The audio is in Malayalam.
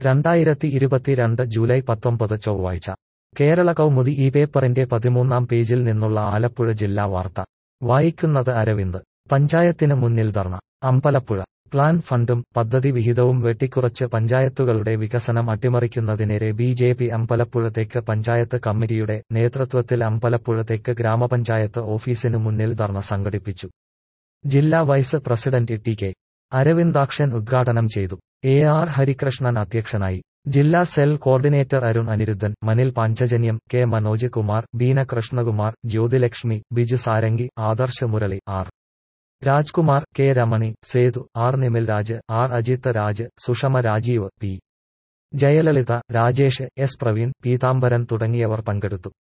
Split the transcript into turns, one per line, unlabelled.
രണ്ടായിരത്തി ഇരുപത്തിരണ്ട് ജൂലൈ പത്തൊമ്പത് ചൊവ്വാഴ്ച കേരള കൗമുദി ഈ പേപ്പറിന്റെ പതിമൂന്നാം പേജിൽ നിന്നുള്ള ആലപ്പുഴ ജില്ലാ വാർത്ത വായിക്കുന്നത് അരവിന്ദ് പഞ്ചായത്തിന് മുന്നിൽ ധർണ അമ്പലപ്പുഴ പ്ലാൻ ഫണ്ടും പദ്ധതി വിഹിതവും വെട്ടിക്കുറച്ച് പഞ്ചായത്തുകളുടെ വികസനം അട്ടിമറിക്കുന്നതിനെതിരെ ബി ജെ പി അമ്പലപ്പുഴ തെക്ക് പഞ്ചായത്ത് കമ്മിറ്റിയുടെ നേതൃത്വത്തിൽ അമ്പലപ്പുഴ തെക്ക് ഗ്രാമപഞ്ചായത്ത് ഓഫീസിനു മുന്നിൽ ധർണ സംഘടിപ്പിച്ചു ജില്ലാ vice president T K Aravindakshan ഉദ്ഘാടനം ചെയ്തു എ ആർ ഹരികൃഷ്ണൻ അധ്യക്ഷനായി ജില്ലാ cell coordinator Arun Aniruddhan Manil Panchajanyam K Manoj Kumar Beena Krishnakumar Jyothilakshmi Biju Sarangi Adarsha Murali R Rajkumar K Ramani Sethu R Nimil Raj R Ajith Raj Sushama Rajeev P Jayalalitha Rajesh S Praveen Peethambaran തുടങ്ങിയവർ പങ്കെടുത്തു